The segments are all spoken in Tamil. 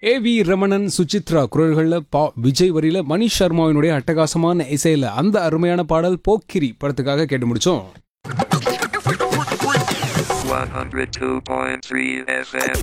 ஏ வி ரமணன் சுசித்ரா குரல்களில் பா விஜய் வரியில மணிஷ் சர்மாவினுடைய அட்டகாசமான இசையில அந்த அருமையான பாடல் போக்கிரி படத்துக்காக கேட்டு முடிச்சோம் 102.3 FM.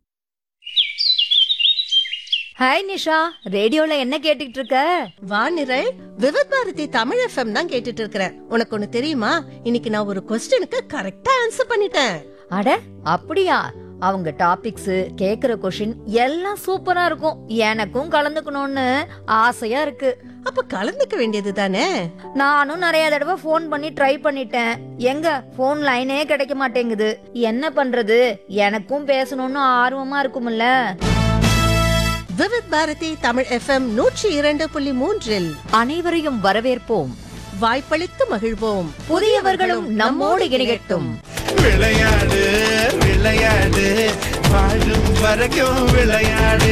ஹாய் நிஷா ரேடியோல என்ன கேட்டுட்டு இருக்க வானிரல் விவத் பாரதி தமிழ் எஃப்எம் தான் கேட்டுட்டு இருக்கிறேன் உனக்கு ஒண்ணு தெரியுமா இன்னைக்கு நான் ஒரு கொஸ்டினுக்கு கரெக்டா ஆன்சர் பண்ணிட்டேன் அட அப்படியா அவங்க டாபிக்ஸ் கேக்குற கொஷின் எல்லாம் சூப்பரா இருக்கும் எனக்கும் கலந்துக்கணும்னு ஆசையா இருக்கு அப்ப கலந்துக்க வேண்டியது தானே நானும் நிறைய தடவை ஃபோன் பண்ணி ட்ரை பண்ணிட்டேன் எங்க ஃபோன் லைனே கிடைக்க மாட்டேங்குது என்ன பண்றது எனக்கும் பேசணும்னு ஆர்வமா இருக்கும்ல விவத் பாரதி தமிழ் எஃப்எம் நூற்றி இரண்டு புள்ளி மூன்றில் அனைவரையும் வரவேற்போம் வாய்ப்பளித்து மகிழ்வோம் புதியவர்களும் நம்மோடு இணையட்டும் விளையாடு விளையாடு வாழும் வரைக்கும் விளையாடு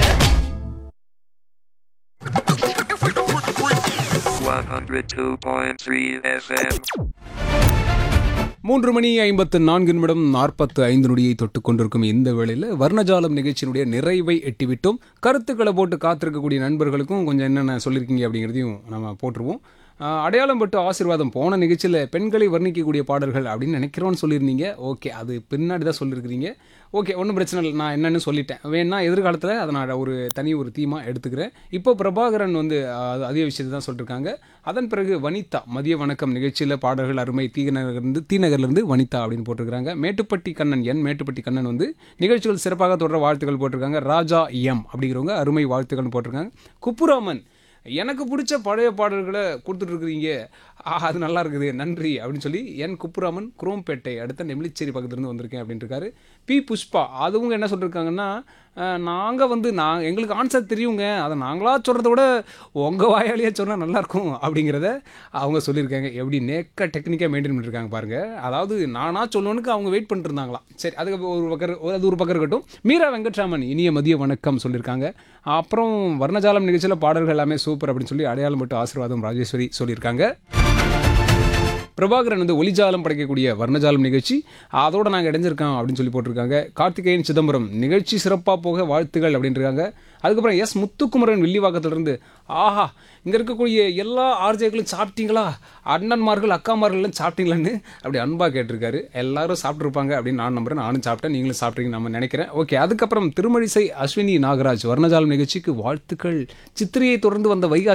102.3 FM. மூன்று மணி ஐம்பத்து நான்கு நிமிடம் நாற்பத்து ஐந்து நொடியை தொட்டுக் கொண்டிருக்கும் இந்த வேளையில் வர்ணஜாலம் நிகழ்ச்சியினுடைய நிறைவை எட்டிவிட்டோம் கருத்துக்களை போட்டு காத்திருக்கக்கூடிய நண்பர்களுக்கும் கொஞ்சம் என்னென்ன சொல்லியிருக்கீங்க அப்படிங்கிறதையும் நம்ம போட்டுருவோம் ஆஹ், அடையாளம் பட்டு ஆசீர்வாதம் போன நிகழ்ச்சியில் பெண்களை வர்ணிக்கக்கூடிய பாடல்கள் அப்படின்னு நினைக்கிறோன்னு சொல்லியிருந்தீங்க ஓகே அது பின்னாடி தான் சொல்லியிருக்கிறீங்க ஓகே ஒன்றும் பிரச்சனை இல்லை நான் என்னன்னு சொல்லிட்டேன் வேணா எதிர்காலத்தில் அதை நான் ஒரு தனி ஒரு தீமாக எடுத்துக்கிறேன் இப்போ பிரபாகரன் வந்து ஆஹ், அதே விஷயத்தை தான் சொல்லியிருக்காங்க அதன் பிறகு வனிதா மதிய வணக்கம் நிகழ்ச்சியில் பாடல்கள் அருமை தீநகர்லேருந்து தீநகர்லேருந்து வனிதா அப்படின்னு போட்டிருக்காங்க மேட்டுப்பட்டி கண்ணன் என் மேட்டுப்பட்டி கண்ணன் வந்து நிகழ்ச்சிகள் சிறப்பாக தொடர வாழ்த்துக்கள் போட்டிருக்காங்க ராஜா எம் அப்படிங்கிறவங்க அருமை வாழ்த்துக்கள் போட்டிருக்காங்க குப்புராமன் எனக்கு பிடிச்ச பழைய பாடல்களை கொடுத்துட்ருக்குறீங்க அது நல்லா இருக்குது நன்றி அப்படின்னு சொல்லி என் குப்புராமன் குரோம்பேட்டை அடுத்த நெமிலிச்சேரி பக்கத்துலேருந்து வந்திருக்கேன் அப்படின்ட்டு இருக்காரு பி புஷ்பா அதுவும் என்ன சொல்லியிருக்காங்கன்னா நாங்கள் வந்து நான் எங்களுக்கு ஆன்சர் தெரியுங்க அதை நாங்களாக சொல்கிறத விட உங்கள் வாயாலேயே சொன்னால் நல்லாயிருக்கும் அப்படிங்கிறத அவங்க சொல்லியிருக்காங்க எப்படி நேக்க டெக்னிக்காக மெயின்டைன் பண்ணியிருக்காங்க பாருங்கள் அதாவது நானாக சொல்லணுக்கு அவங்க வெயிட் பண்ணிட்டு இருந்தாங்களாம் சரி அதுக்கு ஒரு பக்கம் அது ஒரு பக்கம் இருக்கட்டும் மீரா வெங்கட்ராமன் இனிய மதிய வணக்கம் சொல்லியிருக்காங்க அப்புறம் வர்ணஜாலம் நிகழ்ச்சியில் பாடல்கள் எல்லாமே சூப்பர் அப்படின்னு சொல்லி அடையாளம் மட்டும் ஆசீர்வாதம் ராஜேஸ்வரி சொல்லியிருக்காங்க பிரபாகரன் வந்து ஒளிஜாலம் படைக்கக்கூடிய வர்ணஜாலம் நிகழ்ச்சி அதோட நாங்கள் இடைஞ்சிருக்கோம் அப்படின்னு சொல்லி போட்டிருக்காங்க கார்த்திகேயன் சிதம்பரம் நிகழ்ச்சி சிறப்பாக போக வாழ்த்துகள் அப்படின்றாங்க அதுக்கப்புறம் எஸ் முத்துக்குமரன் வில்லிவாக்கத்திலிருந்து ஆஹா இங்கே இருக்கக்கூடிய எல்லா ஆர்ஜேக்களும் சாப்பிட்டீங்களா அண்ணன்மார்கள் அக்காமார்கள்லாம் சாப்பிட்டீங்களான்னு அப்படி அன்பாக கேட்டிருக்காரு எல்லாரும் சாப்பிட்ருப்பாங்க அப்படின்னு நான் நம்புறேன் நானும் சாப்பிட்டேன் நீங்களும் சாப்பிட்றீங்கன்னு நம்ம நினைக்கிறேன் ஓகே அதுக்கப்புறம் திருமழிசை அஸ்வினி நாகராஜ் வர்ணஜாலம் நிகழ்ச்சிக்கு வாழ்த்துக்கள் சித்திரையை தொடர்ந்து வந்த வைகா